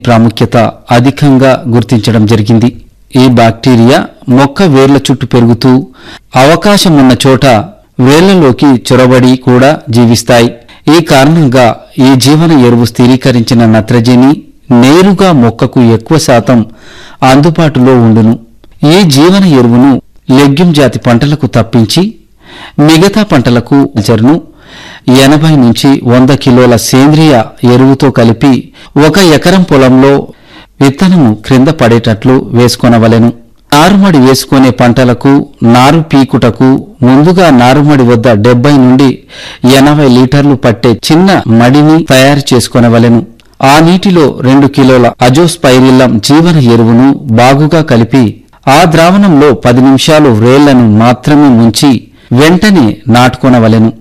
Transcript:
ప్రాముఖ్యత అధికంగా గుర్తించడం జరిగింది ఈ బాక్టీరియా మొక్క వేర్ల చుట్టూ పెరుగుతూ అవకాశం ఉన్న చోట వేళ్లలోకి చొరబడి కూడా జీవిస్తాయి ఈ కారణంగా ఈ జీవన ఎరువు స్థిరీకరించిన నత్రజని నేరుగా మొక్కకు ఎక్కువ శాతం అందుబాటులో ఉండును ఈ జీవన ఎరువును లెగ్యూమ్ జాతి పంటలకు తప్పించి మిగతా పంటలకు జరును ఎనభై నుంచి వంద కిలోల సేంద్రియ ఎరువుతో కలిపి ఒక ఎకరం పొలంలో విత్తనము క్రింద పడేటట్లు వేసుకొనవలెను నారుమడి వేసుకునే పంటలకు నారు పీకుటకు ముందుగా నారుమడి వద్ద డెబ్బై నుండి ఎనభై లీటర్లు పట్టే చిన్న మడిని తయారు చేసుకొనవలెను ఆ నీటిలో రెండు కిలోల అజోస్పైరిల్లం జీవన ఎరువును బాగుగా కలిపి ఆ ద్రావణంలో పది నిమిషాలు వ్రేళ్లను మాత్రమే ముంచి వెంటనే నాటుకొనవలెను